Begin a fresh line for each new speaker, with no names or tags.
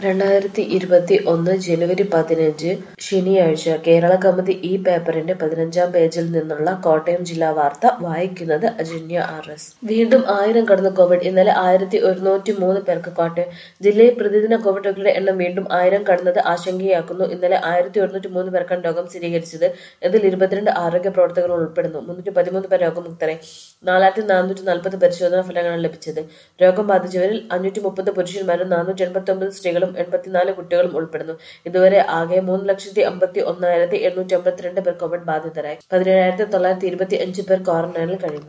രണ്ടായിരത്തി ഇരുപത്തി ഒന്ന് ജനുവരി പതിനഞ്ച് ശനിയാഴ്ച കേരള കൗമുദി ഈ പേപ്പറിന്റെ പതിനഞ്ചാം പേജിൽ നിന്നുള്ള കോട്ടയം ജില്ലാ വാർത്ത വായിക്കുന്നത് അജന്യ ആർ എസ് വീണ്ടും ആയിരം കടന്ന് കോവിഡ് ഇന്നലെ ആയിരത്തി ഒരുന്നൂറ്റി മൂന്ന് പേർക്ക് കോട്ടയം ജില്ലയിൽ പ്രതിദിന കോവിഡ് രോഗികളുടെ എണ്ണം വീണ്ടും ആയിരം കടന്നത് ആശങ്കയാക്കുന്നു ഇന്നലെ ആയിരത്തി ഒരുന്നൂറ്റി മൂന്ന് പേർക്കാണ് രോഗം സ്ഥിരീകരിച്ചത് ഇതിൽ ഇരുപത്തിരണ്ട് ആരോഗ്യ പ്രവർത്തകർ ഉൾപ്പെടുന്നു മുന്നൂറ്റി പതിമൂന്ന് പേർ രോഗമുക്തരായി നാലായിരത്തി നാനൂറ്റി നാൽപ്പത് പരിശോധനാ ഫലങ്ങളാണ് ലഭിച്ചത് രോഗം ബാധിച്ചവരിൽ അഞ്ഞൂറ്റി മുപ്പത് പുരുഷന്മാരും നാനൂറ്റി എൺപത്തി ഒമ്പത് സ്ത്രീകളും എൺപത്തിനാല് കുട്ടികളും ഉൾപ്പെടുന്നു ഇതുവരെ ആകെ മൂന്ന് ലക്ഷത്തി അമ്പത്തി ഒന്നായിരത്തി എണ്ണൂറ്റി അമ്പത്തിരണ്ട് പേർ കോവിഡ് ബാധിതരായി പതിനേഴായിരത്തി തൊള്ളായിരത്തി ഇരുപത്തി അഞ്ച് പേർ ക്വാറന്റൈനിൽ കഴിയുന്നു